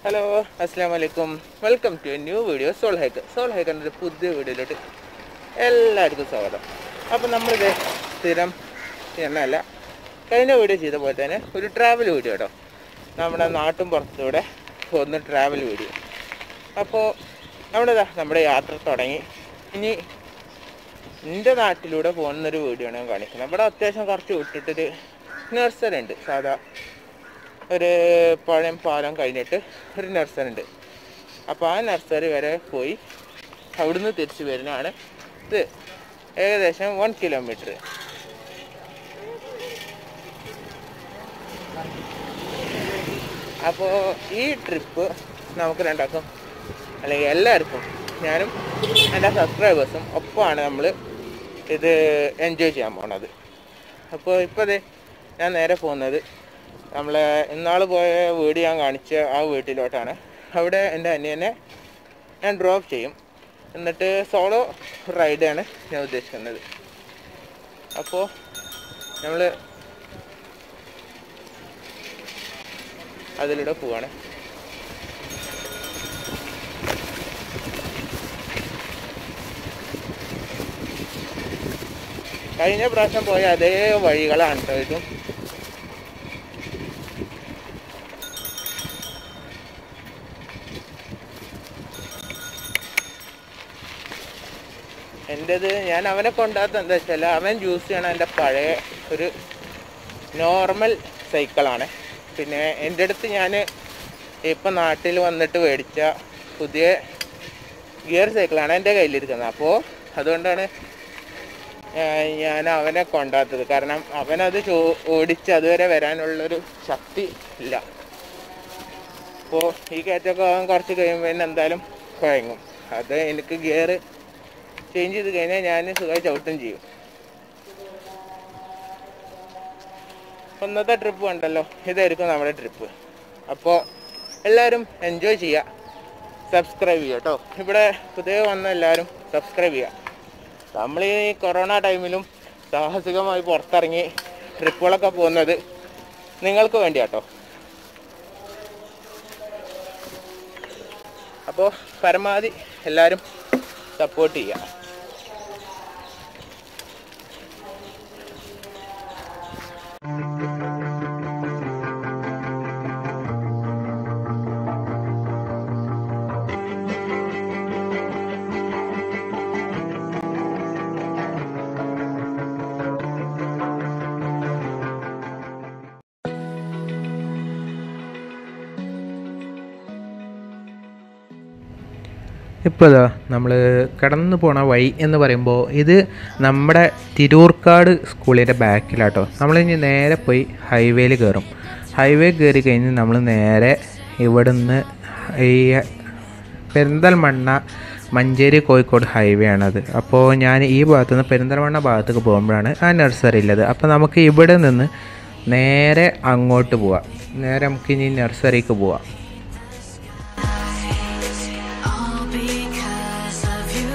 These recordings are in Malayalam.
ഹലോ അസ്സാം വലൈക്കും welcome to new video soul hike soul ഹൈക്കറിൻ്റെ ഒരു പുതിയ വീഡിയോയിലോട്ട് എല്ലാവർക്കും സ്വാഗതം അപ്പം നമ്മളിത് സ്ഥിരം എന്നല്ല കഴിഞ്ഞ വീഡിയോ ചെയ്ത പോലെ തന്നെ ഒരു ട്രാവൽ വീഡിയോ കേട്ടോ നമ്മുടെ നാട്ടും പുറത്തൂടെ പോകുന്ന ട്രാവൽ വീഡിയോ അപ്പോൾ നമ്മുടെ ദാ നമ്മുടെ യാത്ര തുടങ്ങി ഇനി എൻ്റെ നാട്ടിലൂടെ പോകുന്നൊരു വീഡിയോ ആണ് ഞാൻ കാണിക്കുന്നത് ഇവിടെ അത്യാവശ്യം കുറച്ച് വിട്ടിട്ടൊരു നഴ്സറി ഉണ്ട് സാധാ ഒരു പഴം പാലം കഴിഞ്ഞിട്ട് ഒരു നഴ്സറി ഉണ്ട് അപ്പോൾ ആ നഴ്സറി വരെ പോയി അവിടുന്ന് തിരിച്ച് വരുന്നതാണ് ഇത് ഏകദേശം വൺ കിലോമീറ്റർ അപ്പോൾ ഈ ട്രിപ്പ് നമുക്ക് രണ്ടാക്കും അല്ലെങ്കിൽ എല്ലാവർക്കും ഞാനും എൻ്റെ സബ്സ്ക്രൈബേഴ്സും ഒപ്പമാണ് നമ്മൾ ഇത് എൻജോയ് ചെയ്യാൻ പോണത് അപ്പോൾ ഇപ്പോൾ അതെ ഞാൻ നേരെ പോകുന്നത് നമ്മളെ ഇന്നാൾ പോയ വീഡിയോ ഞാൻ കാണിച്ച ആ വീട്ടിലോട്ടാണ് അവിടെ എൻ്റെ അനിയനെ ഞാൻ ഡ്രോപ്പ് ചെയ്യും എന്നിട്ട് സോളോ റൈഡാണ് ഞാൻ ഉദ്ദേശിക്കുന്നത് അപ്പോൾ നമ്മൾ അതിലൂടെ പോവാണ് കഴിഞ്ഞ പ്രാവശ്യം പോയ അതേ വഴികളാണ് കേട്ടോ ഇതും എൻ്റെത് ഞാൻ അവനെ കൊണ്ടാത്ത എന്താ വെച്ചാൽ അവൻ യൂസ് ചെയ്യണ എൻ്റെ പഴയ ഒരു നോർമൽ സൈക്കിളാണ് പിന്നെ എൻ്റെ അടുത്ത് ഞാൻ ഇപ്പം നാട്ടിൽ വന്നിട്ട് മേടിച്ച പുതിയ ഗിയർ സൈക്കിളാണ് എൻ്റെ കയ്യിലിരിക്കുന്നത് അപ്പോൾ അതുകൊണ്ടാണ് ഏർ ഞാൻ അവനെ കൊണ്ടാത്തത് കാരണം അവനത് ചോ ഓടിച്ച് അതുവരെ വരാനുള്ളൊരു ശക്തി ഇല്ല അപ്പോൾ ഈ കയറ്റമൊക്കെ അവൻ കുറച്ച് കഴിയുമ്പോൾ തന്നെ എന്തായാലും കുഴങ്ങും അത് എനിക്ക് ഗിയർ ചേഞ്ച് ചെയ്ത് കഴിഞ്ഞാൽ ഞാൻ സുഖമായി ചവിട്ടും ചെയ്യും ഒന്നത്തെ ട്രിപ്പ് ഉണ്ടല്ലോ ഇതായിരിക്കും നമ്മുടെ ട്രിപ്പ് അപ്പോൾ എല്ലാവരും എൻജോയ് ചെയ്യുക സബ്സ്ക്രൈബ് ചെയ്യുക കേട്ടോ ഇവിടെ പുതിയ വന്ന എല്ലാവരും സബ്സ്ക്രൈബ് ചെയ്യുക നമ്മൾ ഈ കൊറോണ ടൈമിലും സാഹസികമായി പുറത്തിറങ്ങി ട്രിപ്പുകളൊക്കെ പോകുന്നത് നിങ്ങൾക്ക് വേണ്ടിയാട്ടോ അപ്പോൾ പരമാവധി എല്ലാവരും സപ്പോർട്ട് ചെയ്യുക ഇപ്പോൾ ഇതാ നമ്മൾ കടന്നു പോണ വഴി എന്ന് പറയുമ്പോൾ ഇത് നമ്മുടെ തിരൂർക്കാട് സ്കൂളിൻ്റെ ബാക്കിലാട്ടോ നമ്മളിനി നേരെ പോയി ഹൈവേയിൽ കയറും ഹൈവേ കയറി കഴിഞ്ഞ് നമ്മൾ നേരെ ഇവിടുന്ന് ഈ പെരിന്തൽമണ്ണ മഞ്ചേരി കോഴിക്കോട് ഹൈവേ ആണത് അപ്പോൾ ഞാൻ ഈ ഭാഗത്തു നിന്ന് പെരിന്തൽമണ്ണ ഭാഗത്തേക്ക് പോകുമ്പോഴാണ് ആ നഴ്സറി ഉള്ളത് അപ്പോൾ നമുക്ക് ഇവിടെ നിന്ന് നേരെ അങ്ങോട്ട് പോവാം നേരെ നമുക്ക് ഇനി നഴ്സറിക്ക് പോവാം All because of you.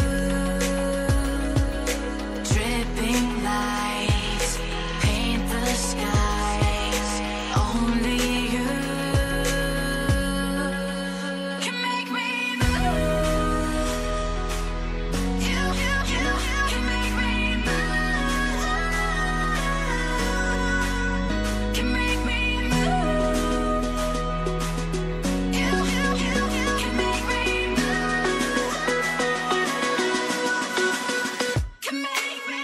Dripping lights paint the skies. Only you can make me move. You, you, you can make me move. Can make me move. You, you, you can make me move. Can make me.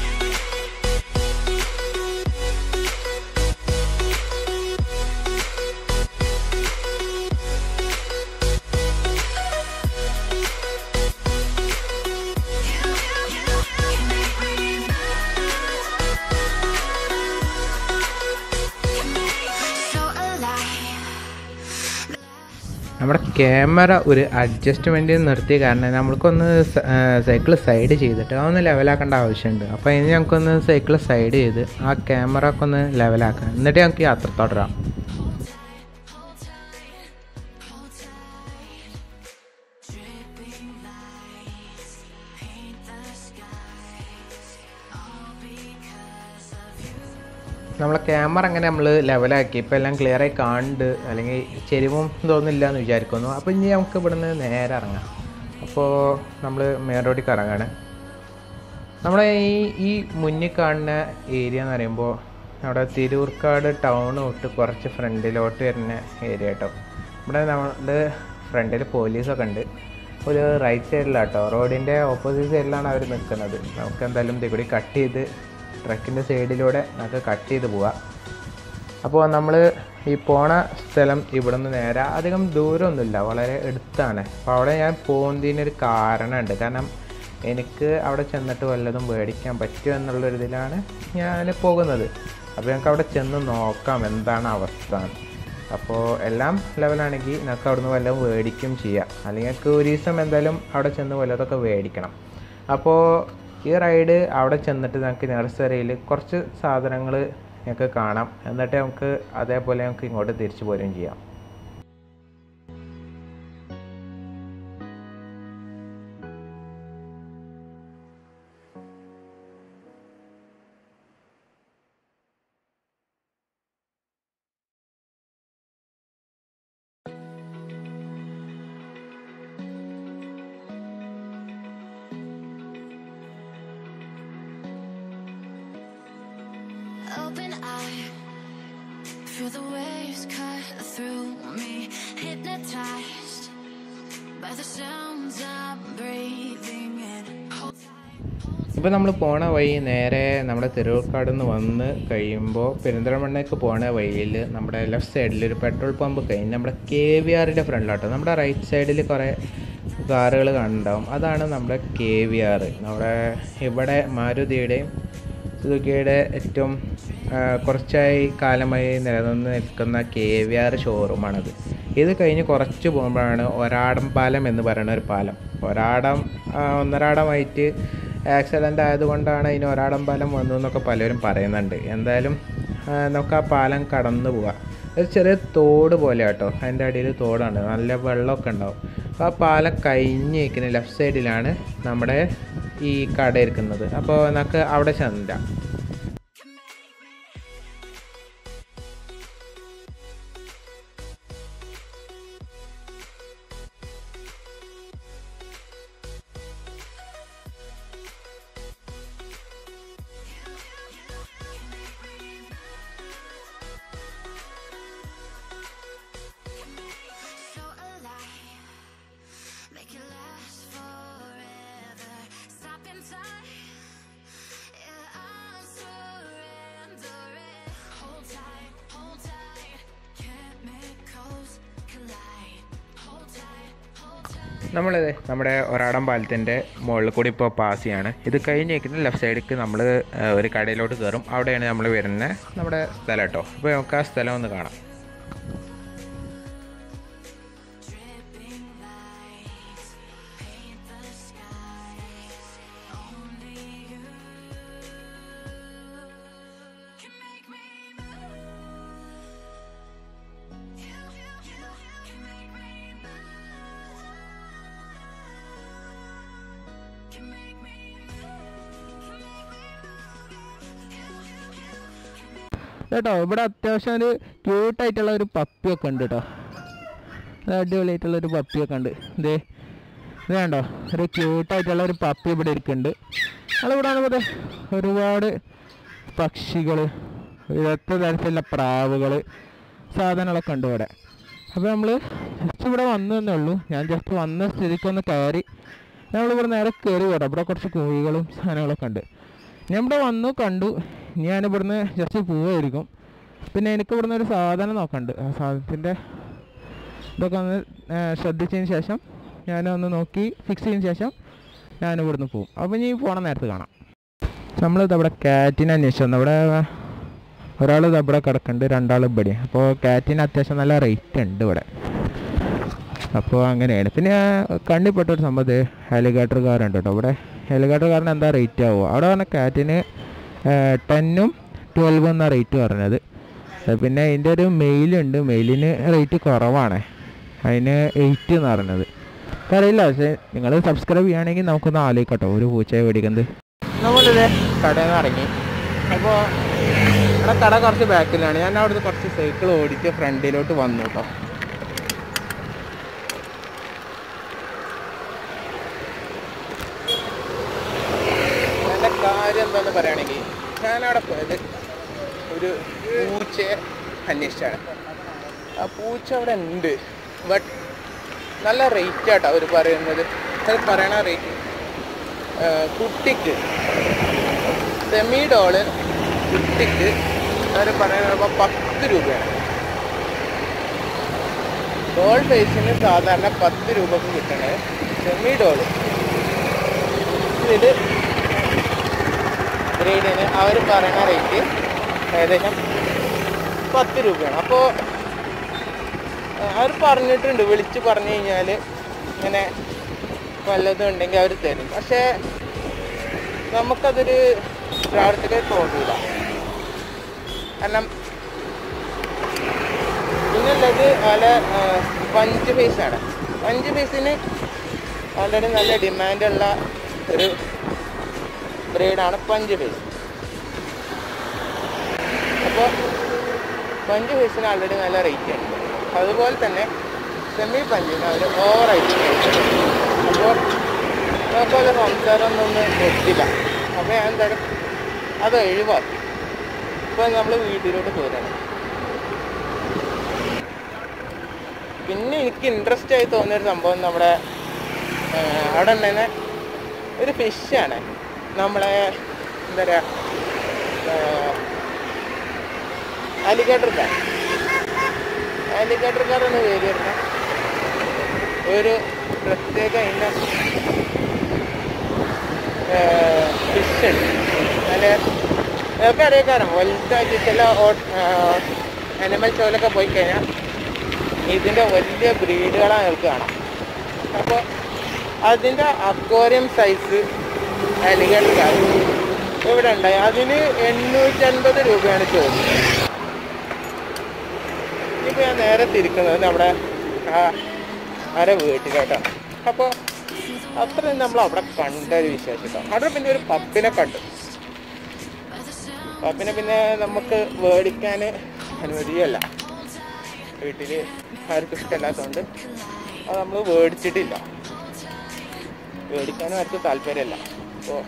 You, you, you can make me move. Can make me so alive. നമ്മുടെ ക്യാമറ ഒരു അഡ്ജസ്റ്റ്മെൻറ്റ് നിർത്തിയ കാരണം നമ്മൾക്കൊന്ന് സൈക്കിൾ സൈഡ് ചെയ്തിട്ട് അതൊന്ന് ലെവലാക്കേണ്ട ആവശ്യമുണ്ട് അപ്പോൾ ഇനി ഞങ്ങൾക്കൊന്ന് സൈക്കിൾ സൈഡ് ചെയ്ത് ആ ക്യാമറ ഒക്കെ ഒന്ന് ലെവലാക്കാം എന്നിട്ട് ഞങ്ങൾക്ക് യാത്ര തുടരാം Hold tight, dripping lights paint the skies, all because of you. നമ്മളെ ക്യാമറ അങ്ങനെ നമ്മൾ ലെവലാക്കി ഇപ്പോൾ എല്ലാം ക്ലിയർ ആയി കാണുന്നുണ്ട് അല്ലെങ്കിൽ ചെരിവും ഇതൊന്നുമില്ല എന്ന് വിചാരിക്കുന്നു അപ്പോൾ ഇനി നമുക്ക് ഇവിടുന്ന് നേരെ ഇറങ്ങാം അപ്പോൾ നമ്മൾ മെയിൻ റോഡിൽ ഇറങ്ങാണ് നമ്മളെ ഈ ഈ മുന്നിൽ കാണുന്ന ഏരിയ എന്ന് പറയുമ്പോൾ നമ്മുടെ തിരൂർക്കാട് ടൗൺ തൊട്ട് കുറച്ച് ഫ്രണ്ടിലോട്ട് വരുന്ന ഏരിയ കേട്ടോ ഇവിടെ നമ്മുടെ ഫ്രണ്ടിൽ പോലീസൊക്കെ ഉണ്ട് ഒരു റൈറ്റ് സൈഡിലാട്ടോ റോഡിൻ്റെ ഓപ്പോസിറ്റ് സൈഡിലാണ് അവർ നിൽക്കുന്നത് നമുക്ക് എന്തായാലും ഇത് കൂടി കട്ട് ചെയ്ത് ട്രക്കിൻ്റെ സൈഡിലൂടെ നമുക്ക് കട്ട് ചെയ്ത് പോവാം അപ്പോൾ നമ്മൾ ഈ പോണ സ്ഥലം ഇവിടെ നിന്ന് നേരെ അധികം ദൂരമൊന്നുമില്ല വളരെ അടുത്താണ് അപ്പോൾ അവിടെ ഞാൻ പോകുന്നതിനൊരു കാരണമുണ്ട് കാരണം എനിക്ക് അവിടെ ചെന്നിട്ട് വല്ലതും മേടിക്കാൻ പറ്റുമോ എന്നുള്ളൊരു ഇതിലാണ് ഞാൻ പോകുന്നത് അപ്പോൾ ഞങ്ങൾക്ക് അവിടെ ചെന്ന് നോക്കാം എന്താണ് അവസ്ഥ അപ്പോൾ എല്ലാം ലെവലാണെങ്കിൽ ഞങ്ങൾക്ക് അവിടുന്ന് വല്ലതും മേടിക്കും ചെയ്യാം അല്ലെങ്കിൽ ഞങ്ങൾക്ക് ഒരു ദിവസം എന്തായാലും അവിടെ ചെന്ന് വല്ലതൊക്കെ മേടിക്കണം അപ്പോൾ ഈ റൈഡ് അവിടെ ചെന്നിട്ട് നമുക്ക് നഴ്സറിയിൽ കുറച്ച് സാധനങ്ങൾ ഞങ്ങൾക്ക് കാണാം എന്നിട്ട് നമുക്ക് അതേപോലെ നമുക്ക് ഇങ്ങോട്ട് തിരിച്ചു പോരുകയും ചെയ്യാം Open eye, feel the waves cut through me. Hypnotized by the sounds I'm breathing in. Hold tight. ഇപ്പോൾ നമ്മൾ പോണ വഴി നേരെ നമ്മുടെ തിരുവക്കാട് നിന്ന് വന്ന് കഴിയുമ്പോൾ പെരിന്തൽമണ്ണയ്ക്ക് പോണ വഴിയിൽ നമ്മുടെ ലെഫ്റ്റ് സൈഡിൽ ഒരു പെട്രോൾ പമ്പ് കഴിഞ്ഞ് നമ്മുടെ കെ വി ആറിൻ്റെ ഫ്രണ്ടിലാട്ടോ നമ്മുടെ റൈറ്റ് സൈഡിൽ കുറേ കാറുകൾ കാണുന്നുണ്ടാവും അതാണ് നമ്മുടെ കെ വി ആർ നമ്മുടെ ഇവിടെ മാരുതിയുടെയും സുസുക്കിയുടെ ഏറ്റവും ആ, കുറച്ചായി കാലമായി നിലനിന്ന് നിൽക്കുന്ന കെ വി ആർ ഷോറൂമാണത് ഇത് കഴിഞ്ഞ് കുറച്ച് പോകുമ്പോഴാണ് ഒരാടം പാലം എന്ന് പറയുന്ന ഒരു പാലം ഒരാടം ആ, ഒന്നരാടമായിട്ട് ആക്സിഡൻ്റ് ആയതുകൊണ്ടാണ് ഇതിന് ഒരാടം പാലം വന്നു എന്നൊക്കെ പലരും പറയുന്നുണ്ട് എന്തായാലും ആ, നമുക്ക് ആ പാലം കടന്നു പോവാം ഒരു ചെറിയ തോട് പോലെ കേട്ടോ അതിൻ്റെ അടിയിൽ തോടാണ് നല്ല വെള്ളമൊക്കെ ഉണ്ടാവും അപ്പോൾ ആ പാലം കഴിഞ്ഞ് നിൽക്കുന്ന ലെഫ്റ്റ് സൈഡിലാണ് നമ്മുടെ ഈ കട ഇരിക്കുന്നത് അപ്പോൾ നമുക്ക് അവിടെ ചെന്നിടാം So alive, make it last forever. Stop in time, yeah, I'm surrendering. Hold tight, hold tight, chemicals collide. Hold tight, hold tight. നമ്മളിത് നമ്മുടെ ഒരാടം പാലത്തിൻ്റെ മുകളിൽ കൂടി ഇപ്പോൾ പാസ് ചെയ്യാണ് ഇത് കഴിഞ്ഞ് നിൽക്കുന്ന ലെഫ്റ്റ് സൈഡിലേക്ക് നമ്മൾ ഒരു കടയിലോട്ട് കയറും അവിടെയാണ് നമ്മൾ വരുന്ന നമ്മുടെ സ്ഥലം കേട്ടോ അപ്പോൾ നമുക്ക് ആ സ്ഥലം ഒന്ന് കാണാം Dripping lights paint the skies. Only you can make me move. You, you, you can make me move. Can make me move. Can make me move. You, you, you can കേട്ടോ ഇവിടെ അത്യാവശ്യം ഒരു ക്യൂട്ടായിട്ടുള്ള ഒരു പപ്പിയൊക്കെ ഉണ്ട് കേട്ടോ ഇത് അടിപൊളിയായിട്ടുള്ള ഒരു പപ്പിയൊക്കെ ഉണ്ട് ഇതേ ഇത് കണ്ടോ ഒരു ക്യൂട്ടായിട്ടുള്ള ഒരു പപ്പി ഇവിടെ ഇരിക്കുന്നുണ്ട് നമ്മളിവിടെ വന്നപ്പോൾ ദേ ഒരുപാട് പക്ഷികൾ ഇരത്ത തരത്തിലുള്ള പ്രാവുകൾ സാധനങ്ങളൊക്കെ ഉണ്ട് ഇവിടെ അപ്പോൾ നമ്മൾ ജസ്റ്റ് ഇവിടെ വന്നു എന്നേ ഉള്ളൂ ഞാൻ ജസ്റ്റ് വന്ന സ്ഥിതിക്കൊന്ന് കയറി നമ്മളിവിടെ നേരെ കയറി വരാം ഇവിടെ കുറച്ച് കോഴികളും സാധനങ്ങളൊക്കെ ഉണ്ട് ഞാൻ ഇവിടെ വന്നു കണ്ടു ഞാൻ ഇവിടുന്ന് ജസ്റ്റ് പോവായിരിക്കും പിന്നെ എനിക്ക് ഇവിടുന്ന് ഒരു സാധനം നോക്കണ്ട് ആ സാധനത്തിൻ്റെ ഇതൊക്കെ ഒന്ന് ആ, ശ്രദ്ധിച്ചതിന് ശേഷം ഞാനൊന്ന് നോക്കി ഫിക്സ് ചെയ്തതിന് ശേഷം ഞാൻ ഇവിടുന്ന് പോകും അപ്പോൾ ഇനി പോണ നേരത്ത് കാണാം നമ്മളിത് അവിടെ കാറ്റിനെ അന്വേഷിച്ചു വന്നു അവിടെ ഒരാൾ ഇത് ഇവിടെ കിടക്കുന്നുണ്ട് രണ്ടാൾ ഇവിടെ അപ്പോൾ കാറ്റിന് അത്യാവശ്യം നല്ല റേറ്റ് ഉണ്ട് ഇവിടെ അപ്പോൾ അങ്ങനെയാണ് പിന്നെ കണ്ണിപ്പെട്ട ഒരു സംഭവം ഹെലികോപ്റ്റർ കാറുണ്ട് കേട്ടോ ഇവിടെ ഹെലികോപ്റ്റർ കാറിന് എന്താ റേറ്റ് ആവുക അവിടെ പറഞ്ഞ കാറ്റിന് ടെന്നും ട്വൽവും എന്നാ റേറ്റ് പറഞ്ഞത് ഏ, പിന്നെ അതിൻ്റെ ഒരു മെയിലുണ്ട് മെയിലിന് റേറ്റ് കുറവാണ് അതിന് എയ്റ്റ് എന്ന് പറഞ്ഞത് അറിയില്ല പക്ഷേ നിങ്ങൾ സബ്സ്ക്രൈബ് ചെയ്യുകയാണെങ്കിൽ നമുക്കൊന്ന് ആലോചിക്കട്ടോ ഒരു പൂച്ചയെ മേടിക്കുന്നത് നമ്മളിത് കടയിൽ നിന്ന് ഇറങ്ങി അപ്പോൾ അവിടെ കട കുറച്ച് ബാക്കിലാണ് ഞാൻ അവിടുന്ന് കുറച്ച് സൈക്കിൾ ഓടിച്ച് ഫ്രണ്ടിലോട്ട് വന്നു കേട്ടോ എൻ്റെ കാര്യം എന്താണെന്ന് പറയുകയാണെങ്കിൽ ഞാനവിടെ പോയത് ഒരു പൂച്ചയെ അന്വേഷിച്ചാണ് ആ പൂച്ച അവിടെ ഉണ്ട് ബട്ട് നല്ല റേറ്റ് ആട്ടോ അവർ പറയുന്നത് അവർ പറയണ റേറ്റ് കുട്ടിക്ക് സെമി ഡോളർ കുട്ടിക്ക് അവർ പറയുന്നത് പത്ത് രൂപയാണ് ഡോൾ ഫേസിന് സാധാരണ പത്ത് രൂപക്ക് കിട്ടണത് സെമി ഡോള് ഇത് ഗ്രേഡിന് അവർ പറയുന്ന റേറ്റ് ഏകദേശം പത്ത് രൂപയാണ് അപ്പോൾ അവർ പറഞ്ഞിട്ടുണ്ട് വിളിച്ച് പറഞ്ഞു കഴിഞ്ഞാൽ ഇങ്ങനെ വല്ലതും ഉണ്ടെങ്കിൽ അവർ തരും പക്ഷേ നമുക്കതൊരു പ്രാർത്ഥന തോന്നില്ല കാരണം പിന്നുള്ളത് നല്ല പഞ്ച് ഫേസാണ് പഞ്ച് ഫേസിന് ഓൾറെഡി നല്ല ഡിമാൻഡുള്ള ഒരു ബ്രീഡാണ് പഞ്ച് ഫേസ് അപ്പോൾ പഞ്ച് ഫേസിന് ആൾറെഡി നല്ല റേറ്റ് ഉണ്ട് അതുപോലെ തന്നെ സെമി പഞ്ചിന് അവർ ഓവറായിട്ട് അപ്പോൾ നമുക്കത് സംസാരമൊന്നും ഒന്നും എത്തില്ല അപ്പോൾ ഞാൻ എന്തായാലും അത് ഒഴിവാക്കി ഇപ്പോൾ നമ്മൾ വീട്ടിലോട്ട് പോരാണ് പിന്നെ എനിക്ക് ഇൻട്രസ്റ്റ് ആയി തോന്നിയൊരു സംഭവം നമ്മുടെ ആ, അവിടെ ഉണ്ടായിരുന്ന ഒരു ഫിഷാണ് നമ്മളെ എന്താ പറയുക അലിഗേറ്റർ കാർ അലിഗേറ്റർ കാർ എന്ന് പേര് വരുന്ന ഒരു പ്രത്യേക ഇനം ഫിഷ് ഉണ്ട് നല്ല അതൊക്കെ അറിയാക്കാരം വലുതായിട്ട് ചില അനിമൽ ഷോയിലൊക്കെ പോയി കഴിഞ്ഞാൽ ഇതിൻ്റെ വലിയ ബ്രീഡുകളാണ് നിങ്ങൾക്ക് കാണാം അപ്പോൾ അതിൻ്റെ അക്വേറിയം സൈസ് അലിഗേറ്റർ കാർ ഇവിടെ ഉണ്ടായി അതിന് എണ്ണൂറ്റൻപത് രൂപയാണ് ചോദിച്ചത് ഇപ്പോൾ ഞാൻ നേരെ തിരിക്കുന്നത് നമ്മുടെ ആ ആരെ വീട്ടിലോട്ടോ അപ്പോൾ അത്രയും നമ്മൾ അവിടെ കണ്ട ഒരു വിശേഷിട്ടോ അവിടെ പിന്നെ ഒരു പപ്പിനെ കണ്ടു പപ്പിനെ പിന്നെ നമുക്ക് മേടിക്കാൻ അനുമതിയല്ല വീട്ടിൽ ആർക്കും ഇഷ്ടമല്ലാത്തതുകൊണ്ട് അത് നമ്മൾ മേടിച്ചിട്ടില്ല മേടിക്കാനും ആർക്കും താല്പര്യമല്ല അപ്പോൾ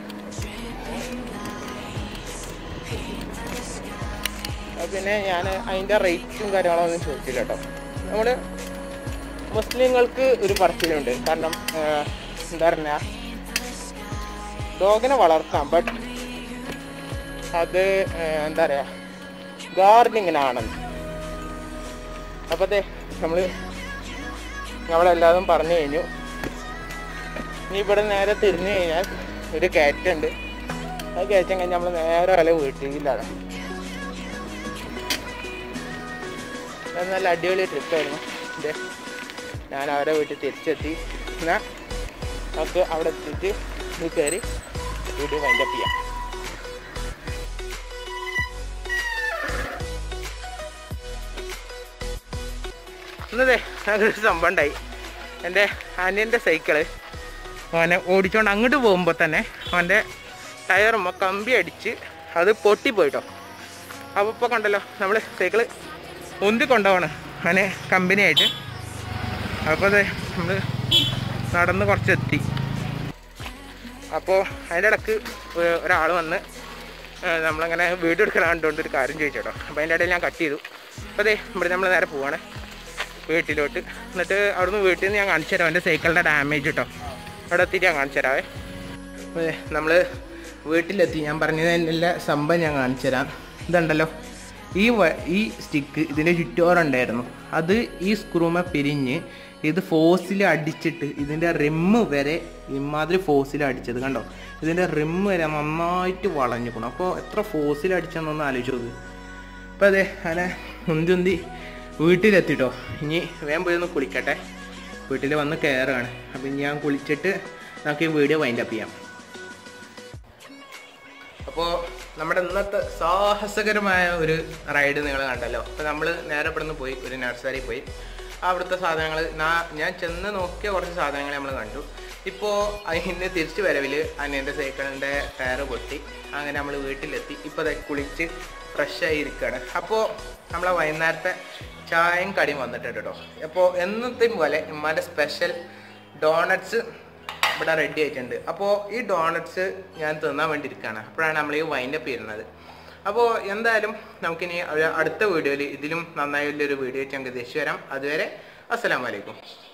പിന്നെ ഞാൻ അതിൻ്റെ റേറ്റും കാര്യങ്ങളൊന്നും ചോദിച്ചില്ല കേട്ടോ നമ്മൾ മുസ്ലിങ്ങൾക്ക് ഒരു പറച്ചിലുണ്ട് കാരണം ആ, എന്താ പറയുക ഡോഗിനെ വളർത്താം ബട്ട് അത് ആ, എന്താ പറയുക ഗാർഡനിങ്ങിനാണെന്ന് അപ്പോൾ അതെ നമ്മൾ നമ്മളെല്ലാതും പറഞ്ഞു കഴിഞ്ഞു ഇനി ഇവിടെ നേരെ തിരിഞ്ഞു കഴിഞ്ഞാൽ ഒരു കയറ്റുണ്ട് അത് കയറ്റം കഴിഞ്ഞ് നമ്മൾ നേരെ വല്ല വീട്ടിലാണ് അത് നല്ല അടിപൊളി ട്രിപ്പായിരുന്നു ഇതേ ഞാൻ അവരെ വീട്ടിൽ തിരിച്ചെത്തി എന്നാൽ നമുക്ക് അവിടെ എത്തിയിട്ട് ഇത് കയറി വീഡിയോ വൈൻഡപ്പ് ചെയ്യാം എന്നതേ അങ്ങനൊരു സംഭവം ഉണ്ടായി എൻ്റെ അനിയൻ്റെ സൈക്കിള് അവനെ ഓടിച്ചുകൊണ്ട് അങ്ങോട്ട് പോകുമ്പോൾ തന്നെ അവൻ്റെ ടയറുമ്മ കമ്പി അടിച്ച് അത് പൊട്ടിപ്പോയിട്ടോ അപ്പോൾ ഇപ്പോൾ കണ്ടല്ലോ നമ്മൾ സൈക്കിള് ഉന്തി കൊണ്ടുപോകണം അവനെ കമ്പനിയായിട്ട് അപ്പോൾ അതെ നമ്മൾ നടന്ന് കുറച്ചെത്തി അപ്പോൾ അതിൻ്റെ ഇടക്ക് ഒരാൾ വന്ന് ഏഹ് നമ്മളങ്ങനെ വീഡിയോ എടുക്കാൻ കണ്ടുകൊണ്ട് ഒരു കാര്യം ചോദിച്ചോട്ടോ അപ്പോൾ അതിൻ്റെ ഇടയിൽ ഞാൻ കട്ട് ചെയ്തു അപ്പോൾ അതെ ഇവിടെ നമ്മൾ നേരെ പോവാണ് വീട്ടിലോട്ട് എന്നിട്ട് അവിടുന്ന് വീട്ടിൽ നിന്ന് ഞാൻ കാണിച്ചു തരാം എൻ്റെ സൈക്കിളിൻ്റെ ഡാമേജ് കേട്ടോ അവിടെ എത്തിയിട്ട് ഞാൻ കാണിച്ചു തരാവേ നമ്മൾ വീട്ടിലെത്തി ഞാൻ പറഞ്ഞതിനുള്ള സംഭവം ഞാൻ കാണിച്ചു തരാം ഇതുണ്ടല്ലോ ഈ വ- ഈ സ്റ്റിക്ക് ഇതിൻ്റെ ചുറ്റോറുണ്ടായിരുന്നു അത് ഈ സ്ക്രൂമ പിരിഞ്ഞ് ഇത് ഫോസിൽ അടിച്ചിട്ട് ഇതിൻ്റെ റിമ്മ് വരെ ഇമാതിരി ഫോസിൽ അടിച്ചത് കണ്ടോ ഇതിൻ്റെ റിമ്മ് വരെ നന്നായിട്ട് വളഞ്ഞിക്കണം അപ്പോൾ എത്ര ഫോസിൽ അടിച്ചെന്നൊന്ന് ആലോചിച്ച് നോക്ക് അപ്പോൾ അതെ അങ്ങനെ ഉന്തി ഉന്തി വീട്ടിലെത്തിട്ടോ ഇനി വേഗം പോയി ഒന്ന് കുളിക്കട്ടെ വീട്ടിൽ വന്ന് കയറുകയാണ് അപ്പം ഇനി ഞാൻ കുളിച്ചിട്ട് നമുക്ക് ഈ വീഡിയോ വൈൻഡപ്പ് ചെയ്യാം അപ്പോൾ നമ്മുടെ ഇന്നത്തെ സാഹസകരമായ ഒരു റൈഡ് നിങ്ങൾ കണ്ടല്ലോ അപ്പോൾ നമ്മൾ നേരെ ഇവിടെ നിന്ന് പോയി ഒരു നഴ്സറി പോയി അവിടുത്തെ സാധനങ്ങൾ ഞാൻ ചെന്ന് നോക്കിയ കുറച്ച് സാധനങ്ങൾ നമ്മൾ കണ്ടു ഇപ്പോൾ അതിൻ്റെ തിരിച്ചു വരവിൽ അനിയൻ്റെ സൈക്കിളിൻ്റെ ടയർ പൊട്ടി അങ്ങനെ നമ്മൾ വീട്ടിലെത്തി ഇപ്പോൾ ദേ കുളിച്ച് ഫ്രഷ് ആയി ഇരിക്കുകയാണ് അപ്പോൾ നമ്മളെ വൈകുന്നേരത്തെ ചായയും കടിയും വന്നിട്ടുണ്ട് കേട്ടോ അപ്പോൾ എന്നത്തെയും പോലെ ഇമ്മാൻ്റെ സ്പെഷ്യൽ ഡോണറ്റ്സ് ഇവിടെ റെഡി ആയിട്ടുണ്ട് അപ്പോൾ ഈ ഡോണറ്റ്സ് ഞാൻ തിന്നാൻ വേണ്ടി ഇരിക്കുകയാണ് അപ്പോഴാണ് നമ്മൾ ഈ വൈൻഡപ്പ് ചെയ്യുന്നത് അപ്പോൾ എന്തായാലും നമുക്കിനി ഒരു അടുത്ത വീഡിയോയിൽ ഇതിലും നന്നായുള്ളൊരു വീഡിയോ ആയിട്ട് ഞങ്ങൾക്ക് തിരിച്ചു വരാം അതുവരെ അസ്സലാമലൈക്കും